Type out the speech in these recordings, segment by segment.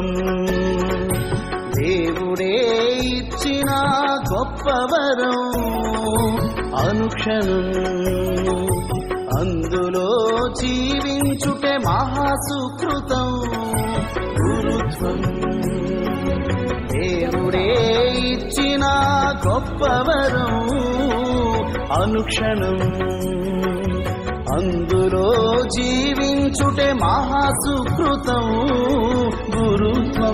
దేవుడే ఇచ్చిన గొప్పవరం అనుక్షణం అందులో జీవించుటే మహాసుకృతం గురుత్వం దేవుడే ఇచ్చిన గొప్పవరం అనుక్షణం అందులో జీవించుటే మహాసుకృతం గురుత్వం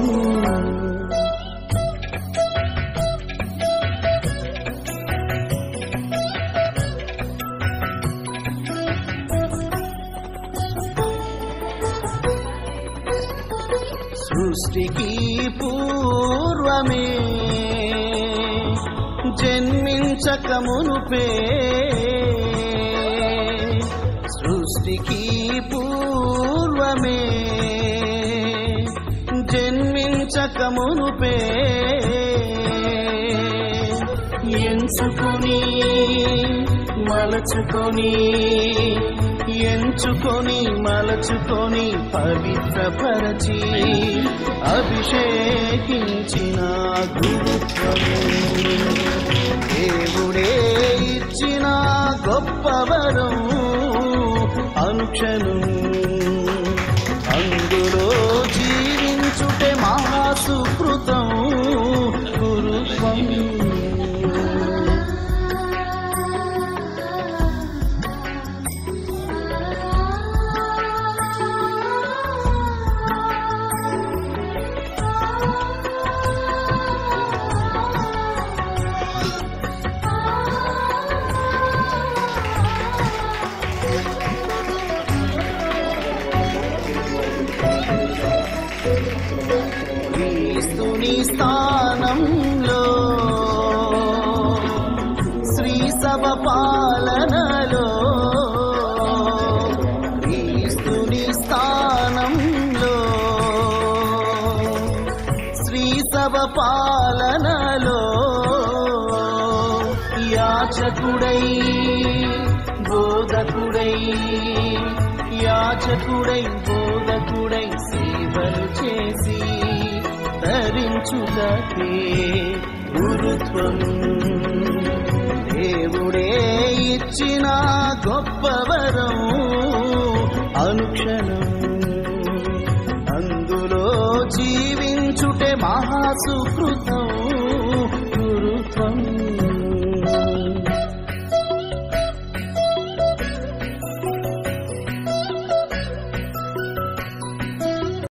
సృష్టికి పూర్వమే జన్మించక మునుపే సృష్టికి పూర్వమే జన్మించక మునుపే ఎంచుకొని మలచుకొని ఎంచుకొని మలచుకొని పవిత్రపరచి అభిషేకించిన గురుత్వం దేవుడే ఇచ్చిన గొప్పవరం అనుక్షణం అందులో జీవించుటే మహాసుకృతం గురుత్వం క్రీస్తుని స్థానంలో శ్రీ సభ పాలనలో క్రీస్తుని స్థానంలో శ్రీ సభ పాలనలో యాచకుడై బోధకుడై యాచకుడై బోధకుడై సేవలు చేసి ధరించుటకే గురుత్వం దేవుడే ఇచ్చిన గొప్పవరం అనుక్షణం అందులో జీవించుటే మహాసుకృతం గురుత్వం